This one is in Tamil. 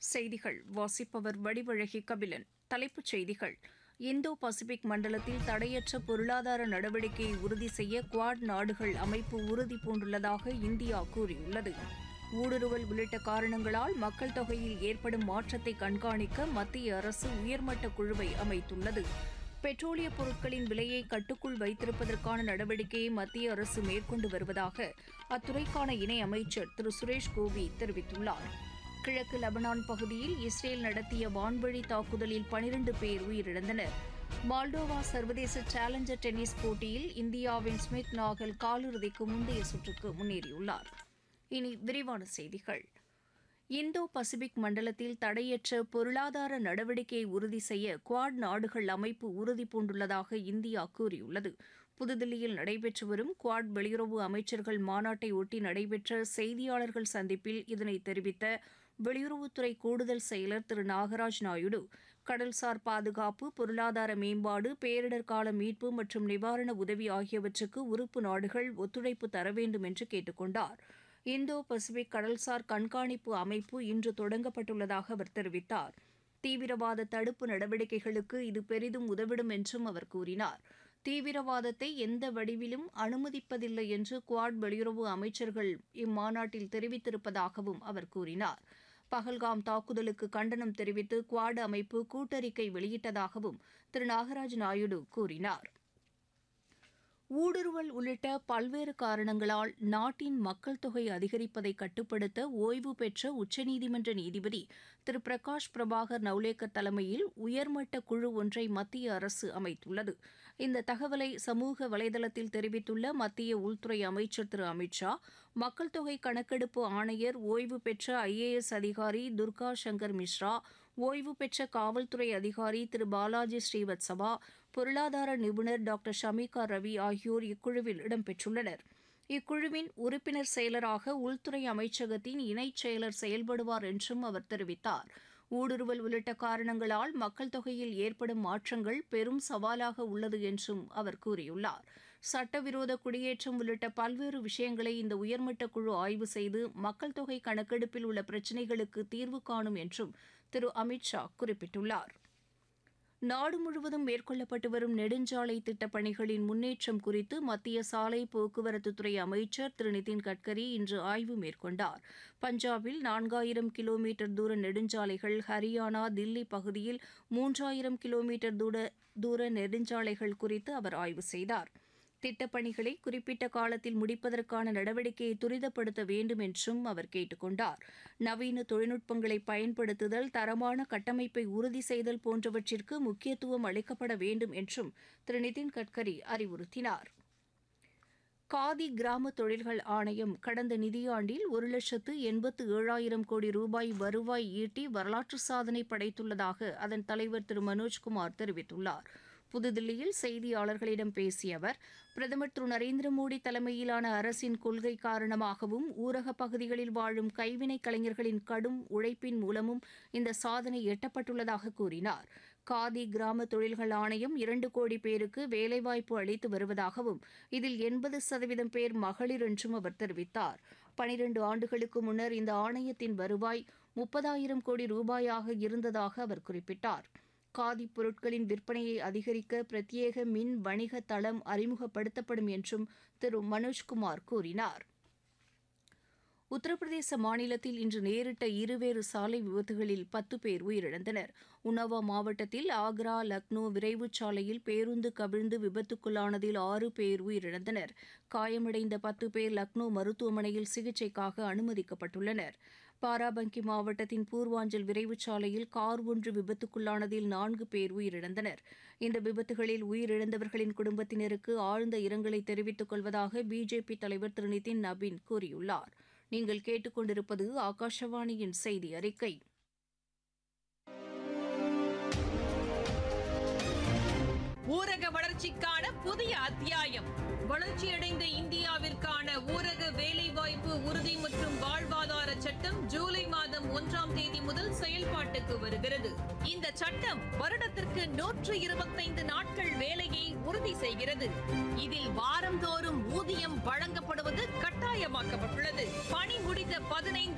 செய்திகள் வாசிப்பவர் வடிவழகி கபிலன் தலைப்புச் செய்திகள் இந்தோ பசிபிக் மண்டலத்தில் தடையற்ற பொருளாதார நடவடிக்கையை உறுதி செய்ய குவாட் நாடுகள் அமைப்பு உறுதி பூண்டுள்ளதாக இந்தியா கூறியுள்ளது ஊடுருவல் உள்ளிட்ட காரணங்களால் மக்கள் தொகையில் ஏற்படும் மாற்றத்தை கண்காணிக்க மத்திய அரசு உயர்மட்ட குழுவை அமைத்துள்ளது பெட்ரோலிய பொருட்களின் விலையை கட்டுக்குள் வைத்திருப்பதற்கான நடவடிக்கையை மத்திய அரசு மேற்கொண்டு வருவதாக அத்துறைக்கான இணை அமைச்சர் திரு சுரேஷ் கோபி தெரிவித்துள்ளார் கிழக்கு லெபனான் பகுதியில் இஸ்ரேல் நடத்திய வான்வழி தாக்குதலில் பனிரண்டு பேர் உயிரிழந்தனர் மால்டோவா சர்வதேச சேலஞ்சர் டென்னிஸ் போட்டியில் இந்தியாவின் ஸ்மித் நாகல் காலிறுதிக்கு முந்தைய சுற்றுக்கு முன்னேறியுள்ளார் இனி விரிவான செய்திகள் இந்தோ பசிபிக் மண்டலத்தில் தடையற்ற பொருளாதார நடவடிக்கையை உறுதி செய்ய குவாட் நாடுகள் அமைப்பு உறுதி பூண்டுள்ளதாக இந்தியா கூறியுள்ளது புதுதில்லியில் நடைபெற்று வரும் குவாட் வெளியுறவு அமைச்சர்கள் மாநாட்டை ஒட்டி நடைபெற்ற செய்தியாளர்கள் சந்திப்பில் இதனை தெரிவித்த வெளியுறவுத்துறை கூடுதல் செயலர் திரு நாகராஜ் நாயுடு கடல்சார் பாதுகாப்பு பொருளாதார மேம்பாடு பேரிடர் கால மீட்பு மற்றும் நிவாரண உதவி ஆகியவற்றுக்கு உறுப்பு நாடுகள் ஒத்துழைப்பு தர வேண்டும் என்று கேட்டுக் கொண்டார் இந்தோ பசிபிக் கடல்சார் கண்காணிப்பு அமைப்பு இன்று தொடங்கப்பட்டுள்ளதாக அவர் தெரிவித்தார் தீவிரவாத தடுப்பு நடவடிக்கைகளுக்கு இது பெரிதும் உதவிடும் என்றும் அவர் கூறினார் தீவிரவாதத்தை எந்த வடிவிலும் அனுமதிப்பதில்லை என்று குவாட் வெளியுறவு அமைச்சர்கள் இம்மாநாட்டில் தெரிவித்திருப்பதாகவும் அவர் கூறினார் பஹல்காம் தாக்குதலுக்கு கண்டனம் தெரிவித்து குவாட் அமைப்பு கூட்டறிக்கை வெளியிட்டதாகவும் திரு நாகராஜ் நாயுடு கூறினார் ஊடுருவல் உள்ளிட்ட பல்வேறு காரணங்களால் நாட்டின் மக்கள் தொகை அதிகரிப்பதை கட்டுப்படுத்த ஓய்வு பெற்ற உச்சநீதிமன்ற நீதிபதி திரு பிரகாஷ் பிரபாகர் நவ்லேக்கர் தலைமையில் உயர்மட்ட குழு ஒன்றை மத்திய அரசு அமைத்துள்ளது இந்த தகவலை சமூக வலைதளத்தில் தெரிவித்துள்ள மத்திய உள்துறை அமைச்சர் திரு அமித் ஷா மக்கள் தொகை கணக்கெடுப்பு ஆணையர் ஓய்வு பெற்ற ஐஏஎஸ் அதிகாரி துர்கா சங்கர் மிஸ்ரா ஓய்வு பெற்ற காவல்துறை அதிகாரி திரு பாலாஜி ஸ்ரீவத்சவா பொருளாதார நிபுணர் டாக்டர் ஷமிகா ரவி ஆகியோர் இக்குழுவில் இடம்பெற்றுள்ளனர் இக்குழுவின் உறுப்பினர் செயலராக உள்துறை அமைச்சகத்தின் இணைச் செயலர் செயல்படுவார் என்றும் அவர் தெரிவித்தார் ஊடுருவல் உள்ளிட்ட காரணங்களால் மக்கள் தொகையில் ஏற்படும் மாற்றங்கள் பெரும் சவாலாக உள்ளது என்றும் அவர் கூறியுள்ளார் சட்டவிரோத குடியேற்றம் உள்ளிட்ட பல்வேறு விஷயங்களை இந்த உயர்மட்ட குழு ஆய்வு செய்து மக்கள் தொகை கணக்கெடுப்பில் உள்ள பிரச்சினைகளுக்கு தீர்வு காணும் என்றும் திரு அமித் ஷா குறிப்பிட்டுள்ளார் நாடு முழுவதும் மேற்கொள்ளப்பட்டு வரும் நெடுஞ்சாலை திட்டப் பணிகளின் முன்னேற்றம் குறித்து மத்திய சாலை போக்குவரத்துத்துறை அமைச்சர் திரு நிதின் கட்கரி இன்று ஆய்வு மேற்கொண்டார் பஞ்சாபில் நான்காயிரம் கிலோமீட்டர் தூர நெடுஞ்சாலைகள் ஹரியானா தில்லி பகுதியில் மூன்றாயிரம் கிலோமீட்டர் தூர தூர நெடுஞ்சாலைகள் குறித்து அவர் ஆய்வு செய்தார் திட்டப்பணிகளை குறிப்பிட்ட காலத்தில் முடிப்பதற்கான நடவடிக்கையை துரிதப்படுத்த வேண்டும் என்றும் அவர் கேட்டுக் கொண்டார் நவீன தொழில்நுட்பங்களை பயன்படுத்துதல் தரமான கட்டமைப்பை உறுதி செய்தல் போன்றவற்றிற்கு முக்கியத்துவம் அளிக்கப்பட வேண்டும் என்றும் திரு நிதின் கட்கரி அறிவுறுத்தினார் காதி கிராம தொழில்கள் ஆணையம் கடந்த நிதியாண்டில் ஒரு லட்சத்து எண்பத்து ஏழாயிரம் கோடி ரூபாய் வருவாய் ஈட்டி வரலாற்று சாதனை படைத்துள்ளதாக அதன் தலைவர் திரு மனோஜ்குமார் தெரிவித்துள்ளார் புதுதில்லியில் செய்தியாளர்களிடம் பேசிய அவர் பிரதமர் திரு நரேந்திர மோடி தலைமையிலான அரசின் கொள்கை காரணமாகவும் ஊரக பகுதிகளில் வாழும் கைவினை கலைஞர்களின் கடும் உழைப்பின் மூலமும் இந்த சாதனை எட்டப்பட்டுள்ளதாக கூறினார் காதி கிராம தொழில்கள் ஆணையம் இரண்டு கோடி பேருக்கு வேலைவாய்ப்பு அளித்து வருவதாகவும் இதில் எண்பது சதவீதம் பேர் மகளிர் என்றும் அவர் தெரிவித்தார் பனிரண்டு ஆண்டுகளுக்கு முன்னர் இந்த ஆணையத்தின் வருவாய் முப்பதாயிரம் கோடி ரூபாயாக இருந்ததாக அவர் குறிப்பிட்டார் காதி பொருட்களின் விற்பனையை அதிகரிக்க பிரத்யேக மின் வணிக தளம் அறிமுகப்படுத்தப்படும் என்றும் திரு மனோஜ்குமார் கூறினார் உத்தரப்பிரதேச மாநிலத்தில் இன்று நேரிட்ட இருவேறு சாலை விபத்துகளில் பத்து பேர் உயிரிழந்தனர் உன்னாவா மாவட்டத்தில் ஆக்ரா லக்னோ விரைவுச் சாலையில் பேருந்து கவிழ்ந்து விபத்துக்குள்ளானதில் ஆறு பேர் உயிரிழந்தனர் காயமடைந்த பத்து பேர் லக்னோ மருத்துவமனையில் சிகிச்சைக்காக அனுமதிக்கப்பட்டுள்ளனர் பாராபங்கி மாவட்டத்தின் பூர்வாஞ்சல் விரைவுச் சாலையில் கார் ஒன்று விபத்துக்குள்ளானதில் நான்கு பேர் உயிரிழந்தனர் இந்த விபத்துகளில் உயிரிழந்தவர்களின் குடும்பத்தினருக்கு ஆழ்ந்த இரங்கலை தெரிவித்துக் கொள்வதாக பிஜேபி தலைவர் திரு நிதின் நபீன் கூறியுள்ளார் நீங்கள் கேட்டுக்கொண்டிருப்பது ஆகாஷவாணியின் செய்தி அறிக்கை ஊரக வளர்ச்சிக்கான புதிய அத்தியாயம் வளர்ச்சியடைந்த இந்தியாவிற்கான ஊரக வேலைவாய்ப்பு உறுதி மற்றும் வாழ்வாதார சட்டம் ஜூலை மாதம் ஒன்றாம் தேதி முதல் செயல்பாட்டுக்கு வருகிறது இந்த சட்டம் வருடத்திற்கு நூற்று இருபத்தைந்து நாட்கள் வேலையை உறுதி செய்கிறது இதில் வாரந்தோறும் ஊதியம் வழங்கப்படுவது கட்டாயமாக்கப்பட்டுள்ளது பணி முடிந்த பதினைந்து